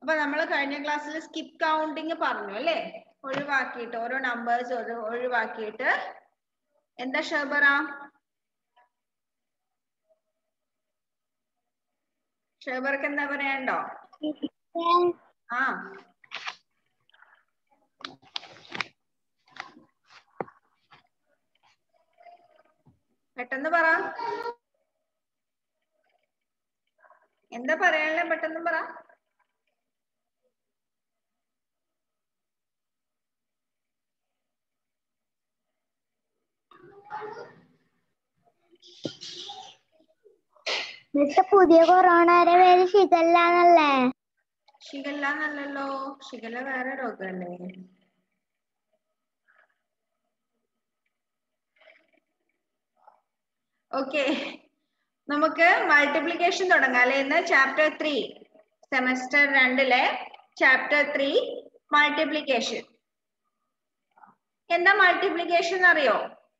അപ്പൊ നമ്മൾ കഴിഞ്ഞ ക്ലാസ്സിൽ സ്കിപ്പ് കൗണ്ടിങ് പറഞ്ഞു അല്ലേ ഒഴിവാക്കിയിട്ട് ഓരോ നമ്പേഴ്സ് ഒഴിവാക്കിയിട്ട് എന്താ ഷബറ ഷബർക്ക് എന്താ പറയാണ്ടോ ആ പെട്ടെന്ന് പറ എന്താ പറയാനുള്ള പെട്ടെന്ന് പറ മിസ് പുതിയ കൊറോണയുടെ പേര് ഷിഗല്ല എന്നല്ലേ ഷിഗല്ല എന്നല്ലല്ലോ ഷിഗല്ല വേറെ രോഗമല്ലേ ഓക്കെ നമുക്ക് മൾട്ടിപ്ലിക്കേഷൻ തുടങ്ങാം അല്ലെ ഇന്ന് ചാപ്റ്റർ ത്രീ സെമസ്റ്റർ രണ്ടിലെ ചാപ്റ്റർ ത്രീ മൾട്ടിപ്ലിക്കേഷൻ എന്താ മൾട്ടിപ്ലിക്കേഷൻ അറിയോ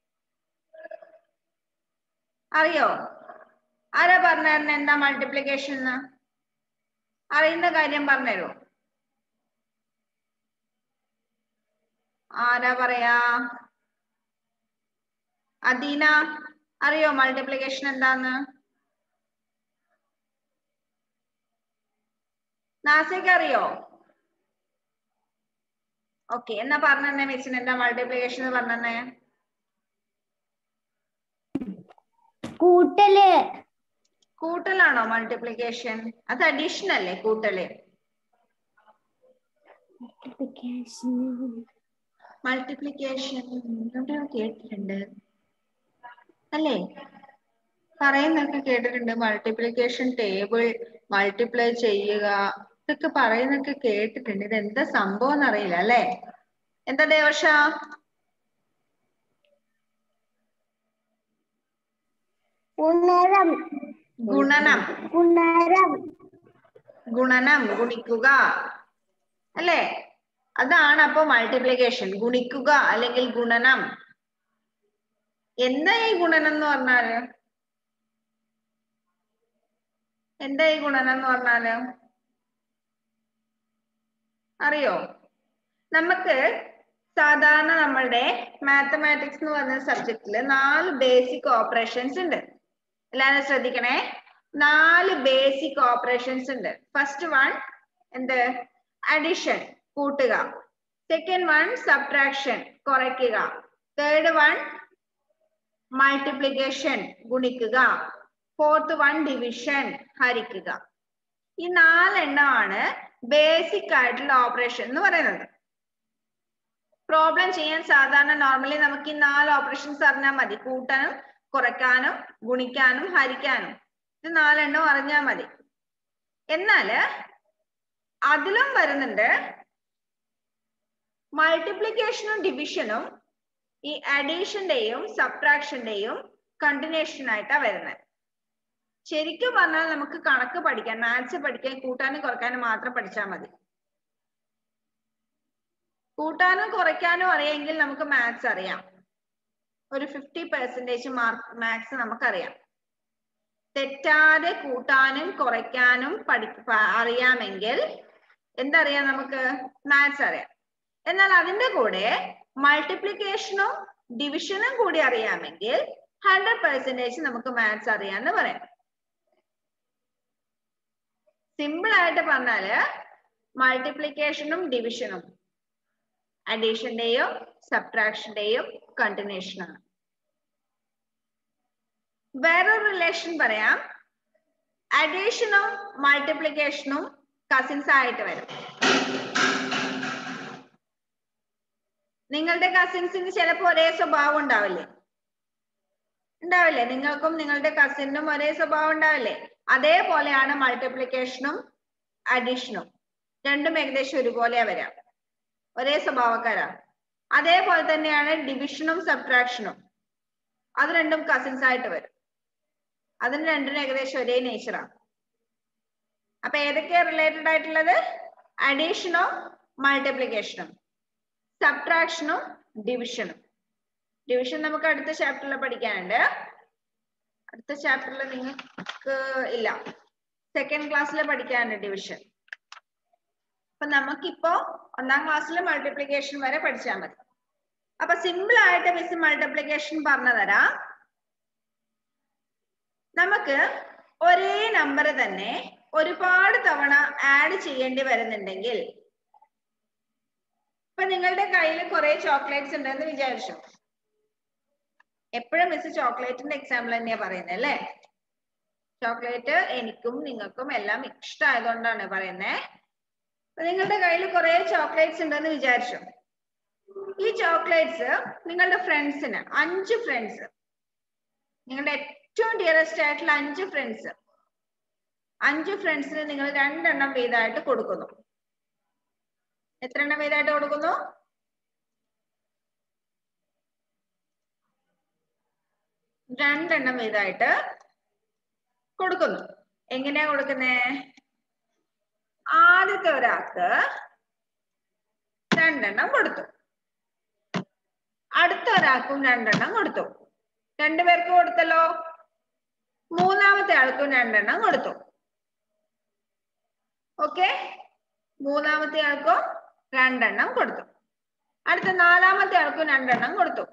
അറിയോ ആരാ പറഞ്ഞായിരുന്നു എന്താ മൾട്ടിപ്ലിക്കേഷൻ എന്ന് അറിയുന്ന കാര്യം പറഞ്ഞുതരോ ആരാ പറയാ അദീന അറിയോ മൾട്ടിപ്ലിക്കേഷൻ എന്താന്ന് നാസിക്ക് അറിയോ ഓക്കെ എന്നാ പറഞ്ഞേ മിസ്സിന് എന്താ മൾട്ടിപ്ലിക്കേഷൻ എന്ന് പറഞ്ഞേ കൂട്ടല് കൂട്ടലാണോ മൾട്ടിപ്ലിക്കേഷൻ അത് അഡീഷൻ അല്ലേ കൂട്ടല് മൾട്ടിപ്ലിക്കേഷൻ എവിടെയോ കേട്ടിട്ടുണ്ട് അല്ലേ പറയുന്നൊക്കെ കേട്ടിട്ടുണ്ട് മൾട്ടിപ്ലിക്കേഷൻ ടേബിൾ മൾട്ടിപ്ലൈ ചെയ്യുക ഇതൊക്കെ പറയുന്നൊക്കെ കേട്ടിട്ടുണ്ട് ഇത് എന്താ സംഭവം എന്നറിയില്ല അല്ലേ എന്താ ദേവഷ ഗുണനം ഗുണനം ഗുണനം ഗുണനം ഗുണിക്കുക അല്ലേ അതാണ് അപ്പൊ മൾട്ടിപ്ലിക്കേഷൻ ഗുണിക്കുക അല്ലെങ്കിൽ ഗുണനം എന്താ ഈ ഗുണനം എന്ന് പറഞ്ഞാല് എന്താ ഈ ഗുണനം എന്ന് പറഞ്ഞാല് അറിയോ നമുക്ക് സാധാരണ നമ്മളുടെ മാത്തമാറ്റിക്സ് എന്ന് പറഞ്ഞ സബ്ജക്റ്റില് നാല് ബേസിക് ഓപ്പറേഷൻസ് ഉണ്ട് എല്ലാവരും ശ്രദ്ധിക്കണേ നാല് ബേസിക് ഓപ്പറേഷൻസ് ഉണ്ട് ഫസ്റ്റ് വൺ എന്ത് അഡിഷൻ കൂട്ടുക സെക്കൻഡ് വൺ സബ്ട്രാക്ഷൻ കുറയ്ക്കുക തേർഡ് വൺ മൾട്ടിപ്ലിക്കേഷൻ ഗുണിക്കുക ഫോർത്ത് വൺ ഡിവിഷൻ ഹരിക്കുക ഈ നാലെണ്ണമാണ് ബേസിക് ആയിട്ടുള്ള ഓപ്പറേഷൻ എന്ന് പറയുന്നത് പ്രോബ്ലം ചെയ്യാൻ സാധാരണ നോർമലി നമുക്ക് ഈ നാല് ഓപ്പറേഷൻസ് അറിഞ്ഞാൽ മതി കൂട്ടാനും കുറയ്ക്കാനും ഗുണിക്കാനും ഹരിക്കാനും ഇത് നാലെണ്ണം അറിഞ്ഞാൽ മതി എന്നാല് അതിലും വരുന്നുണ്ട് മൾട്ടിപ്ലിക്കേഷനും ഡിവിഷനും ഈ അഡീഷന്റെയും സബ്ട്രാക്ഷന്റെയും കണ്ടിന്യൂഷൻ ആയിട്ടാ വരുന്നത് ശരിക്കും പറഞ്ഞാൽ നമുക്ക് കണക്ക് പഠിക്കാൻ മാത്സ് പഠിക്കാൻ കൂട്ടാനും കുറയ്ക്കാനും മാത്രം പഠിച്ചാൽ മതി കൂട്ടാനും കുറയ്ക്കാനും അറിയാമെങ്കിൽ നമുക്ക് മാത്സ് അറിയാം ഒരു ഫിഫ്റ്റി പെർസെന്റേജ് മാർക്ക് മാത്സ് നമുക്കറിയാം തെറ്റാതെ കൂട്ടാനും കുറയ്ക്കാനും പഠി അറിയാമെങ്കിൽ എന്തറിയാം നമുക്ക് മാത്സ് അറിയാം എന്നാൽ അതിന്റെ കൂടെ മൾട്ടിപ്ലിക്കേഷനും ഡിവിഷനും കൂടി അറിയാമെങ്കിൽ ഹൺഡ്രഡ് പെർസെന്റേജ് നമുക്ക് മാത്സ് അറിയാന്ന് പറയാം സിമ്പിൾ ആയിട്ട് പറഞ്ഞാല് മൾട്ടിപ്ലിക്കേഷനും ഡിവിഷനും അഡീഷന്റെയും സബ്ട്രാക്ഷന്റെയും കണ്ടിന്യൂഷൻ ആണ് വേറൊരു റിലേഷൻ പറയാം അഡീഷനും മൾട്ടിപ്ലിക്കേഷനും കസിൻസ് ആയിട്ട് വരും നിങ്ങളുടെ കസിൻസിന് ചിലപ്പോ ഒരേ സ്വഭാവം ഉണ്ടാവില്ലേ ഉണ്ടാവില്ലേ നിങ്ങൾക്കും നിങ്ങളുടെ കസിനും ഒരേ സ്വഭാവം ഉണ്ടാവില്ലേ അതേപോലെയാണ് മൾട്ടിപ്ലിക്കേഷനും അഡീഷനും രണ്ടും ഏകദേശം ഒരുപോലെയാ വരാം ഒരേ സ്വഭാവക്കാരാ അതേപോലെ തന്നെയാണ് ഡിവിഷനും സബ്ട്രാക്ഷനും അത് രണ്ടും കസിൻസ് ആയിട്ട് വരും അതിന് രണ്ടിനും ഏകദേശം ഒരേ നേച്ചറാണ് അപ്പൊ ഏതൊക്കെയാ റിലേറ്റഡ് ആയിട്ടുള്ളത് അഡീഷനും മൾട്ടിപ്ലിക്കേഷനും സബ്ട്രാക്ഷനും ഡിവിഷനും ഡിവിഷൻ നമുക്ക് അടുത്ത ചാപ്റ്ററിൽ പഠിക്കാനുണ്ട് അടുത്ത ചാപ്റ്ററിൽ നിങ്ങൾക്ക് ഇല്ല സെക്കൻഡ് ക്ലാസ്സിൽ പഠിക്കാനുണ്ട് ഡിവിഷൻ അപ്പൊ നമുക്കിപ്പോ ഒന്നാം ക്ലാസ്സിൽ മൾട്ടിപ്ലിക്കേഷൻ വരെ പഠിച്ചാൽ മതി അപ്പൊ സിമ്പിൾ ആയിട്ട് മിസ് മൾട്ടിപ്ലിക്കേഷൻ പറഞ്ഞു തരാം നമുക്ക് ഒരേ നമ്പർ തന്നെ ഒരുപാട് തവണ ആഡ് ചെയ്യേണ്ടി വരുന്നുണ്ടെങ്കിൽ ഇപ്പൊ നിങ്ങളുടെ കയ്യിൽ കുറെ ചോക്ലേറ്റ്സ് ഉണ്ടെന്ന് വിചാരിച്ചു എപ്പോഴും മിസ് ചോക്ലേറ്റിന്റെ എക്സാമ്പിൾ തന്നെയാ പറയുന്നത് അല്ലേ ചോക്ലേറ്റ് എനിക്കും നിങ്ങൾക്കും എല്ലാം ഇഷ്ടമായതുകൊണ്ടാണ് പറയുന്നത് നിങ്ങളുടെ കയ്യിൽ കുറെ ചോക്ലേറ്റ്സ് ഉണ്ടെന്ന് വിചാരിച്ചു ഈ ചോക്ലേറ്റ്സ് നിങ്ങളുടെ ഫ്രണ്ട്സിന് അഞ്ച് ഫ്രണ്ട്സ് നിങ്ങളുടെ ഏറ്റവും ഡിയറസ്റ്റ് ആയിട്ടുള്ള അഞ്ച് ഫ്രണ്ട്സ് അഞ്ച് ഫ്രണ്ട്സിന് നിങ്ങൾ രണ്ടെണ്ണം വീതമായിട്ട് കൊടുക്കുന്നു എത്ര എണ്ണം വീതമായിട്ട് കൊടുക്കുന്നു രണ്ടെണ്ണം വീതമായിട്ട് കൊടുക്കുന്നു എങ്ങനെയാ കൊടുക്കുന്നേ ആദ്യത്തെ ഒരാൾക്ക് രണ്ടെണ്ണം കൊടുത്തു അടുത്ത ഒരാൾക്കും രണ്ടെണ്ണം കൊടുത്തു രണ്ടുപേർക്ക് കൊടുത്തല്ലോ മൂന്നാമത്തെ ആൾക്കും രണ്ടെണ്ണം കൊടുത്തു ഓക്കെ മൂന്നാമത്തെ ആൾക്കും രണ്ടെണ്ണം കൊടുത്തു അടുത്ത നാലാമത്തെ ആൾക്കും രണ്ടെണ്ണം കൊടുത്തു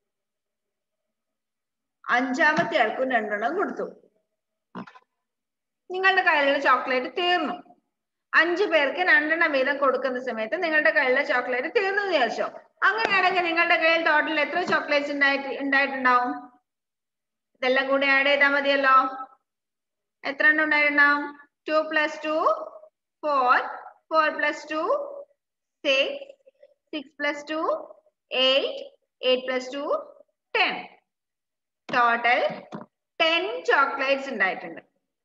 അഞ്ചാമത്തെ ആൾക്കും രണ്ടെണ്ണം കൊടുത്തു നിങ്ങളുടെ കയ്യിലുള്ള ചോക്ലേറ്റ് തീർന്നു അഞ്ചു പേർക്ക് രണ്ടെണ്ണം വീതം കൊടുക്കുന്ന സമയത്ത് നിങ്ങളുടെ കയ്യിലുള്ള ചോക്ലേറ്റ് തീർന്നു വിചാരിച്ചോ അങ്ങനെയാണെങ്കിൽ നിങ്ങളുടെ കയ്യിൽ ടോട്ടൽ എത്ര ചോക്ലേറ്റ്സ് ഉണ്ടായിട്ട് ഉണ്ടായിട്ടുണ്ടാവും ഇതെല്ലാം കൂടി ആഡ് ചെയ്താൽ മതിയല്ലോ എത്ര എണ്ണം ഉണ്ടായിട്ടുണ്ടാവും two plus two four four plus two six six plus two eight eight plus two ten total ten chocolates ഉണ്ടായിട്ടുണ്ട്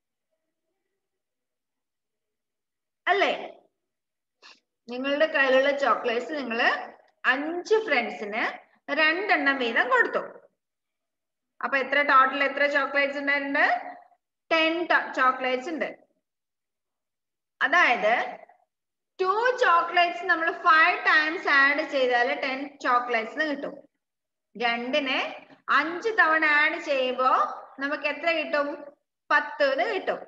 അല്ലേ നിങ്ങളുടെ കയ്യിലുള്ള ചോക്ലേറ്റ്സ് നിങ്ങൾ അഞ്ച് ഫ്രണ്ട്സിന് രണ്ടെണ്ണം വീതം കൊടുത്തു അപ്പൊ എത്ര ടോട്ടൽ എത്ര ചോക്ലേറ്റ്സ് ഉണ്ടായിട്ടുണ്ട് ടെൻ ചോക്ലേറ്റ്സ് ഉണ്ട് അതായത് ടു ചോക്ലേറ്റ്സ് നമ്മൾ ഫൈവ് ടൈംസ് ആഡ് ചെയ്താൽ ടെൻ ചോക്ലേറ്റ്സ് കിട്ടും രണ്ടിന് അഞ്ച് തവണ ആഡ് ചെയ്യുമ്പോ നമുക്ക് എത്ര കിട്ടും പത്ത് കിട്ടും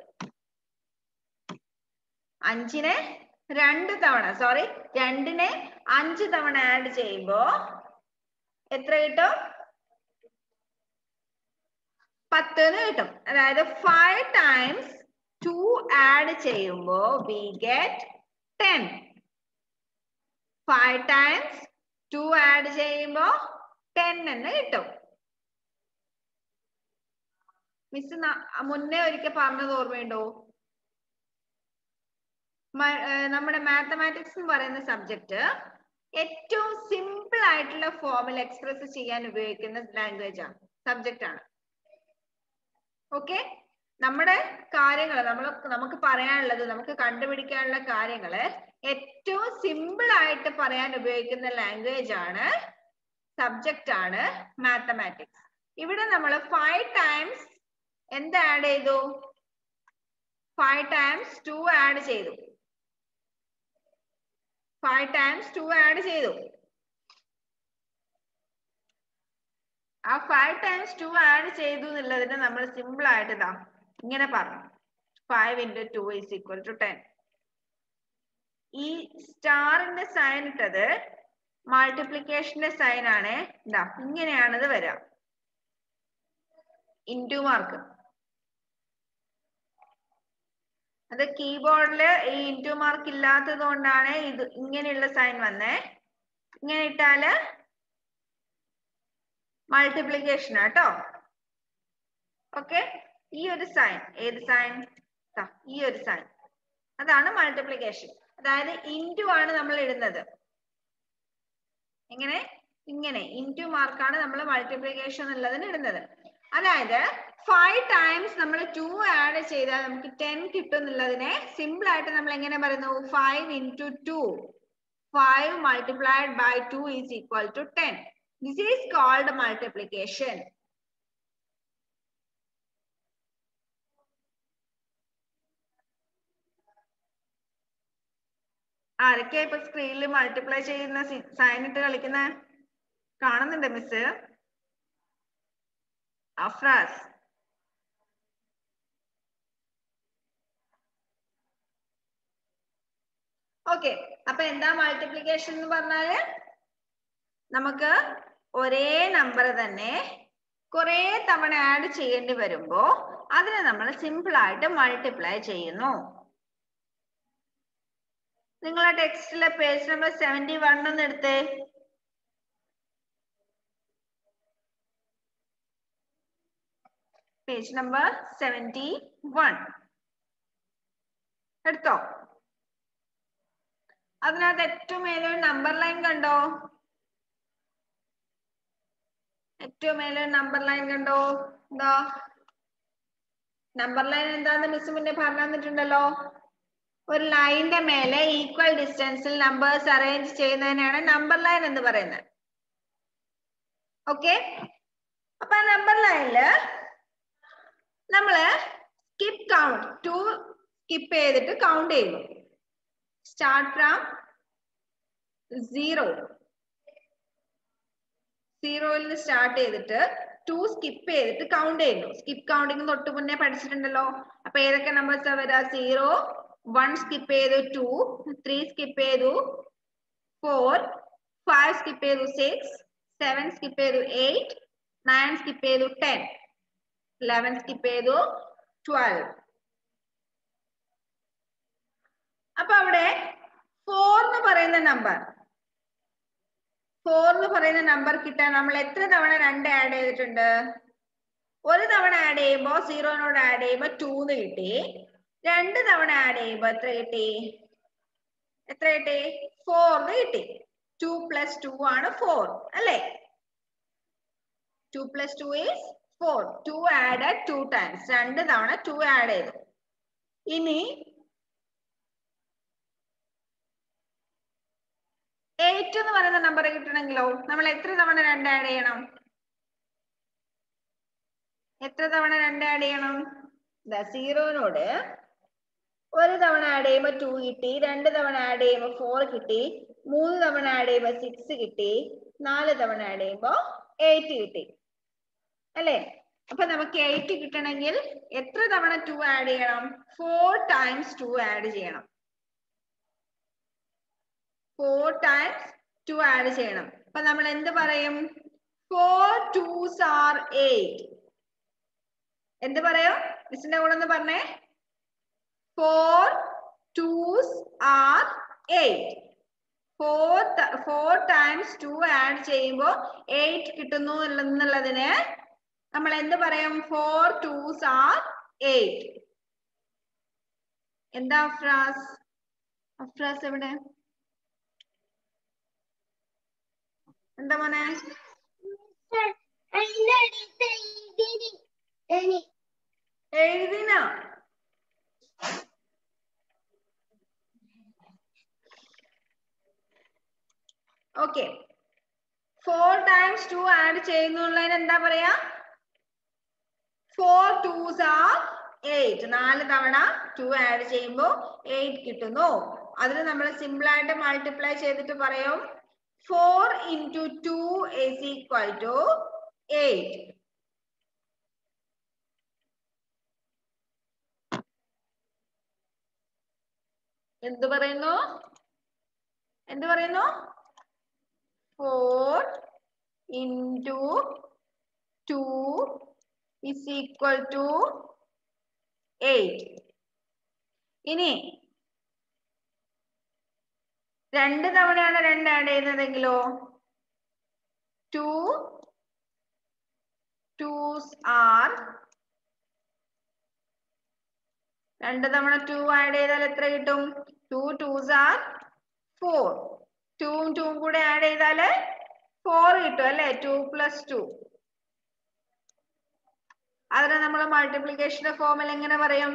അഞ്ചിനെ രണ്ട് തവണ സോറി രണ്ടിനെ അഞ്ച് തവണ ആഡ് ചെയ്യുമ്പോ എത്ര കിട്ടും പത്ത് കിട്ടും അതായത് ഫൈവ് ടൈംസ് ടു ആഡ് ചെയ്യുമ്പോ we get ten five times two add ചെയ്യുമ്പോ ടെൻ എന്ന് കിട്ടും മിസ് മുന്നേ ഒരിക്കൽ പറഞ്ഞത് ഓർമ്മയുണ്ടോ നമ്മുടെ മാത്തമാറ്റിക്സ് എന്ന് പറയുന്ന സബ്ജക്ട് ഏറ്റവും സിമ്പിൾ ആയിട്ടുള്ള ഫോമിൽ എക്സ്പ്രസ് ചെയ്യാൻ ഉപയോഗിക്കുന്ന ലാംഗ്വേജ് ആണ് സബ്ജക്റ്റ് ആണ് ഓക്കെ നമ്മുടെ കാര്യങ്ങൾ നമ്മൾ നമുക്ക് പറയാനുള്ളത് നമുക്ക് കണ്ടുപിടിക്കാനുള്ള കാര്യങ്ങള് ഏറ്റവും സിമ്പിൾ ആയിട്ട് പറയാൻ ഉപയോഗിക്കുന്ന ലാംഗ്വേജ് ആണ് സബ്ജക്റ്റ് ആണ് മാത്തമാറ്റിക്സ് ഇവിടെ നമ്മൾ ഫൈവ് ടൈംസ് എന്ത് ആഡ് ചെയ്തു ഫൈവ് ടൈംസ് ടു ആഡ് ചെയ്തു ഫൈവ് ടൈംസ് ടു ആഡ് ചെയ്തു ആ ഫൈവ് ടൈംസ് ടു ആഡ് ചെയ്തു എന്നുള്ളതിന് നമ്മൾ സിമ്പിൾ ആയിട്ട് ഇതാ ഇങ്ങനെ പറഞ്ഞു five into two is equal to ten ഈ സ്റ്റാറിന്റെ സൈൻ ഇട്ടത് മൾട്ടിപ്ലിക്കേഷന്റെ സൈൻ ആണ് ഇതാ ഇങ്ങനെയാണിത് വരിക ഇൻറ്റു മാർക്ക് അത് കീബോർഡിൽ ഈ ഇൻറ്റു മാർക്ക് ഇല്ലാത്തത് കൊണ്ടാണ് ഇത് ഇങ്ങനെയുള്ള സൈൻ വന്നേ ഇങ്ങനെ ഇട്ടാല് മൾട്ടിപ്ലിക്കേഷൻ ആട്ടോ ഓക്കെ ഈ ഒരു സൈൻ ഏത് സൈൻ ഈ ഒരു സൈൻ അതാണ് മൾട്ടിപ്ലിക്കേഷൻ അതായത് ഇൻറ്റു ആണ് നമ്മൾ ഇടുന്നത് എങ്ങനെ ഇങ്ങനെ ഇൻറ്റു മാർക്കാണ് നമ്മൾ മൾട്ടിപ്ലിക്കേഷൻ എന്നുള്ളതിന് ഇടുന്നത് അതായത് ഫൈവ് ടൈംസ് നമ്മൾ ടു ആഡ് ചെയ്താൽ നമുക്ക് ടെൻ കിട്ടും എന്നുള്ളതിനെ സിമ്പിൾ ആയിട്ട് നമ്മൾ എങ്ങനെ പറയുന്നു five into two five multiplied by two is equal to ten this is called multiplication ആരൊക്കെയാ ഇപ്പൊ സ്ക്രീനിൽ മൾട്ടിപ്ലൈ ചെയ്യുന്ന സൈൻ ഇട്ട് കളിക്കുന്ന കാണുന്നുണ്ട് മിസ് അഫ്രാസ് ഓക്കെ അപ്പൊ എന്താ മൾട്ടിപ്ലിക്കേഷൻ എന്ന് പറഞ്ഞാല് നമുക്ക് ഒരേ നമ്പർ തന്നെ കുറെ തവണ ആഡ് ചെയ്യേണ്ടി വരുമ്പോ അതിനെ നമ്മൾ സിമ്പിൾ ആയിട്ട് മൾട്ടിപ്ലൈ ചെയ്യുന്നു നിങ്ങളെ ടെക്സ്റ്റിലെ പേജ് നമ്പർ സെവന്റി വൺ ഒന്ന് എടുത്തേ പേജ് നമ്പർ സെവന്റി വൺ എടുത്തോ അതിനകത്ത് ഏറ്റവും മേലെ ഒരു നമ്പർ ലൈൻ കണ്ടോ ഏറ്റവും മേലെ നമ്പർ ലൈൻ കണ്ടോ എന്താ നമ്പർ ലൈൻ എന്താന്ന് മിസ് മുന്നേ പറഞ്ഞു തന്നിട്ടുണ്ടല്ലോ ഒരു ലൈനിന്റെ മേലെ ഈക്വൽ ഡിസ്റ്റൻസിൽ നമ്പേഴ്സ് അറേഞ്ച് ചെയ്യുന്നതിനാണ് നമ്പർ ലൈൻ എന്ന് പറയുന്നത് ഓക്കെ അപ്പൊ ആ നമ്പർ ലൈനില് നമ്മള് സ്കിപ്പ് കൗണ്ട് ടു സ്കിപ്പ് ചെയ്തിട്ട് കൗണ്ട് ചെയ്യുന്നു സ്റ്റാർട്ട് ഫ്രം സീറോ സീറോയിൽ നിന്ന് സ്റ്റാർട്ട് ചെയ്തിട്ട് ടു സ്കിപ്പ് ചെയ്തിട്ട് കൗണ്ട് ചെയ്യുന്നു സ്കിപ്പ് കൗണ്ടിങ് തൊട്ട് മുന്നേ പഠിച്ചിട്ടുണ്ടല്ലോ അപ്പൊ ഏതൊക്കെ നമ്പേഴ്സ് വരാ സീറോ വൺ സ്കിപ്പ് ചെയ്തു ടു ത്രീ സ്കിപ്പ് ചെയ്തു ഫോർ ഫൈവ് സ്കിപ്പ് ചെയ്തു സിക്സ് സെവൻ സ്കിപ്പ് ചെയ്തു എയ്റ്റ് നയൻ സ്കിപ്പ് ചെയ്തു ടെൻ ലെവൻ സ്കിപ്പ് ചെയ്തു ട്വൽവ് അപ്പൊ അവിടെ ഫോർ എന്ന് പറയുന്ന നമ്പർ ഫോർ എന്ന് പറയുന്ന നമ്പർ കിട്ടാൻ നമ്മൾ എത്ര തവണ രണ്ട് ആഡ് ചെയ്തിട്ടുണ്ട് ഒരു തവണ ആഡ് ചെയ്യുമ്പോ സീറോനോട് ആഡ് ചെയ്യുമ്പോ ടൂന്ന് കിട്ടി രണ്ട് തവണ ആഡ് ചെയ്യുമ്പോ എത്ര കിട്ടി എത്ര കിട്ടി ഫോർന്ന് കിട്ടി ടു പ്ലസ് ടു ആണ് ഫോർ അല്ലേ two plus two is four two add two times രണ്ട് തവണ ടു ആഡ് ചെയ്തു ഇനി എയ്റ്റ് എന്ന് പറയുന്ന നമ്പർ കിട്ടണമെങ്കിലോ നമ്മൾ എത്ര തവണ രണ്ട് ആഡ് ചെയ്യണം എത്ര തവണ രണ്ട് ആഡ് ചെയ്യണം സീറോനോട് ഒരു തവണ ആഡ് ചെയ്യുമ്പോ ടു കിട്ടി രണ്ട് തവണ ആഡ് ചെയ്യുമ്പോ ഫോർ കിട്ടി മൂന്ന് തവണ ആഡ് ചെയ്യുമ്പോ സിക്സ് കിട്ടി നാല് തവണ ആഡ് ചെയ്യുമ്പോ എയ്റ്റ് കിട്ടി അല്ലേ അപ്പൊ നമുക്ക് എയ്റ്റ് കിട്ടണമെങ്കിൽ എത്ര തവണ ടു ആഡ് ചെയ്യണം ഫോർ ടൈംസ് ടു ആഡ് ചെയ്യണം ഫോർ ടൈംസ് ടു ആഡ് ചെയ്യണം അപ്പൊ നമ്മൾ എന്ത് പറയും ഫോർ ടൂസ് ആർ എയ്റ്റ് എന്ത് പറയും മിസ്സിന്റെ കൂടെ ഒന്ന് പറഞ്ഞേ four twos are eight four four times two add ചെയ്യുമ്പോൾ എയ്റ്റ് കിട്ടുന്നു എന്നുള്ളതിന് നമ്മൾ എന്ത് പറയും ഫോർ ടൂസ് ആർ എയ്റ്റ് എന്താ അഫ്രാസ് അഫ്രാസ് എവിടെ എന്താ മോനെ എഴുതിന okay four times two add ചെയ്യുന്നുള്ളതിന് എന്താ പറയാ ഫോർ ടൂസ് ആർ എയ്റ്റ് നാല് തവണ ടു ആഡ് ചെയ്യുമ്പോൾ എയ്റ്റ് കിട്ടുന്നു അതിന് നമ്മൾ സിമ്പിൾ ആയിട്ട് മൾട്ടിപ്ലൈ ചെയ്തിട്ട് പറയും four into two is equal to eight എന്ത് പറയുന്നു എന്ത് പറയുന്നു four into two is equal to eight ഇനി രണ്ട് തവണയാണ് രണ്ട് ആഡ് ചെയ്യുന്നതെങ്കിലോ ടു ടൂസ് ആർ രണ്ട് തവണ ടു ആഡ് ചെയ്താൽ എത്ര കിട്ടും ടു ടൂസ് ആർ ഫോർ ടൂവും ടൂവും കൂടെ ആഡ് ചെയ്താൽ ഫോർ കിട്ടും അല്ലെ ടു പ്ലസ് ടു അതിനെ നമ്മൾ മൾട്ടിപ്ലിക്കേഷന്റെ ഫോമിൽ എങ്ങനെ പറയും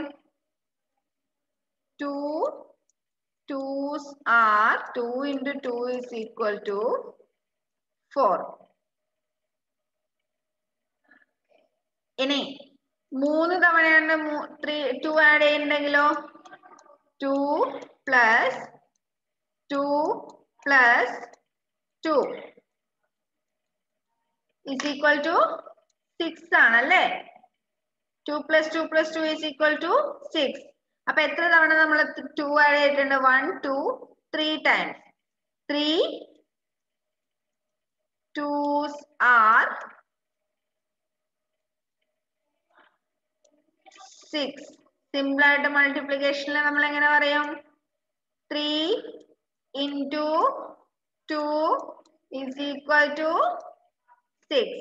two twos are two into two is equal to four ഇനി മൂന്ന് തവണയാണ് ത്രീ ടു ആഡ് ചെയ്യുന്നുണ്ടെങ്കിലോ two plus two plus two is equal to six ആണല്ലേ two plus two plus two is equal to six അപ്പൊ എത്ര തവണ നമ്മൾ two add ചെയ്തിട്ടുണ്ട് one two three times three twos are six simple ആയിട്ട് മൾട്ടിപ്ലിക്കേഷനിൽ നമ്മൾ എങ്ങനെ പറയും three into two is equal to six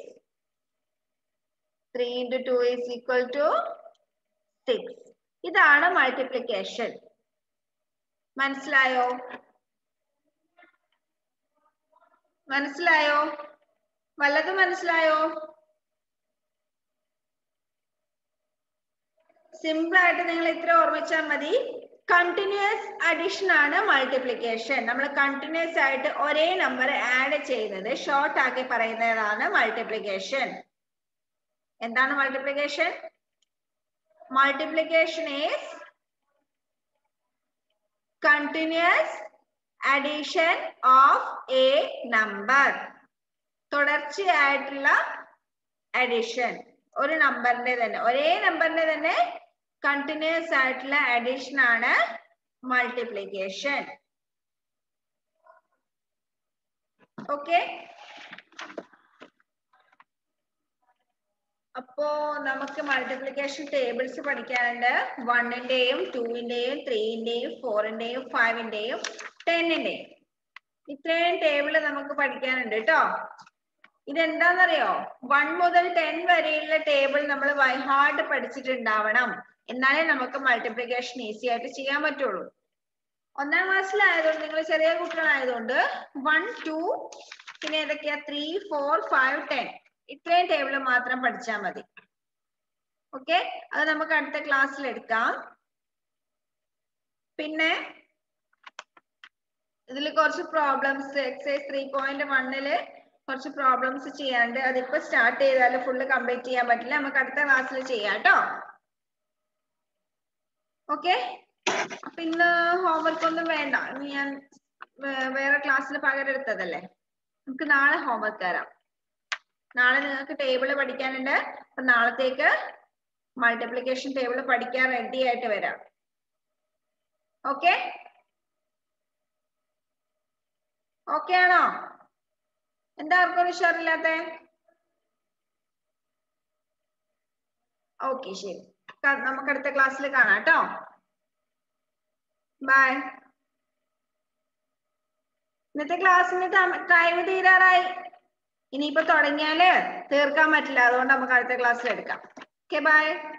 three into two is equal to six ഇതാണ് മൾട്ടിപ്ലിക്കേഷൻ മനസ്സിലായോ മനസ്സിലായോ വല്ലതും മനസ്സിലായോ സിമ്പിൾ ആയിട്ട് നിങ്ങൾ ഇത്ര ഓർമ്മിച്ചാൽ മതി കണ്ടിന്യൂസ് അഡീഷൻ ആണ് മൾട്ടിപ്ലിക്കേഷൻ നമ്മൾ കണ്ടിന്യൂസ് ആയിട്ട് ഒരേ നമ്പർ ആഡ് ചെയ്യുന്നത് ഷോർട്ട് ആക്കി പറയുന്നതാണ് മൾട്ടിപ്ലിക്കേഷൻ എന്താണ് multiplication multiplication is continuous addition of a number തുടർച്ചയായിട്ടുള്ള അഡീഷൻ ഒരു നമ്പറിന്റെ തന്നെ ഒരേ നമ്പറിന്റെ തന്നെ കണ്ടിന്യൂസ് ആയിട്ടുള്ള അഡീഷൻ ആണ് മൾട്ടിപ്ലിക്കേഷൻ ഓക്കെ അപ്പോ നമുക്ക് മൾട്ടിപ്ലിക്കേഷൻ ടേബിൾസ് പഠിക്കാനുണ്ട് വണ്ണിന്റെയും ടൂവിന്റെയും ത്രീന്റെയും ഫോറിന്റെയും ഫൈവിന്റെയും ടെന്നിന്റെയും ഇത്രയും ടേബിൾ നമുക്ക് പഠിക്കാനുണ്ട് കേട്ടോ ഇതെന്താന്നറിയോ വൺ മുതൽ ടെൻ വരെയുള്ള ടേബിൾ നമ്മൾ വൈഹാർട്ട് പഠിച്ചിട്ടുണ്ടാവണം എന്നാലേ നമുക്ക് മൾട്ടിപ്ലിക്കേഷൻ ഈസി ആയിട്ട് ചെയ്യാൻ പറ്റുള്ളൂ ഒന്നാം ക്ലാസ്സിലായതുകൊണ്ട് നിങ്ങൾ ചെറിയ കുട്ടികളായതുകൊണ്ട് വൺ ടു പിന്നെ ഏതൊക്കെയാ ത്രീ ഫോർ ഫൈവ് ടെൻ ഇത്രയും ടേബിൾ മാത്രം പഠിച്ചാൽ മതി ഓക്കെ അത് നമുക്ക് അടുത്ത ക്ലാസ്സിൽ എടുക്കാം പിന്നെ ഇതിൽ കുറച്ച് പ്രോബ്ലംസ് എക്സൈസ് ത്രീ പോയിന്റ് വണ്ണില് കുറച്ച് പ്രോബ്ലംസ് ചെയ്യാനുണ്ട് അതിപ്പോ സ്റ്റാർട്ട് ചെയ്താൽ ഫുള്ള് കംപ്ലീറ്റ് ചെയ്യാൻ പറ്റില്ല നമുക്ക് അടുത്ത ക്ലാസ്സിൽ ചെയ്യാം കേട്ടോ ഓക്കെ അപ്പൊ ഇന്ന് ഹോംവർക്ക് ഒന്നും വേണ്ട ഇന്ന് ഞാൻ വേറെ ക്ലാസ്സിൽ പകരം എടുത്തതല്ലേ നമുക്ക് നാളെ ഹോംവർക്ക് തരാം നാളെ നിങ്ങൾക്ക് ടേബിൾ പഠിക്കാനുണ്ട് അപ്പൊ നാളത്തേക്ക് മൾട്ടിപ്ലിക്കേഷൻ ടേബിൾ പഠിക്കാൻ റെഡി ആയിട്ട് വരാം ഓക്കെ ഓക്കെ ആണോ എന്താ ആർക്കും ഉഷാറില്ലാത്ത ഓക്കെ ശരി നമുക്ക് അടുത്ത ക്ലാസ്സിൽ കാണാം കേട്ടോ ബൈ ഇന്നത്തെ ക്ലാസ്സിന്റെ ടൈം തീരാറായി ഇനിയിപ്പോ തുടങ്ങിയാല് തീർക്കാൻ പറ്റില്ല അതുകൊണ്ട് നമുക്ക് അടുത്ത ക്ലാസ്സിൽ എടുക്കാം ഓക്കെ ബൈ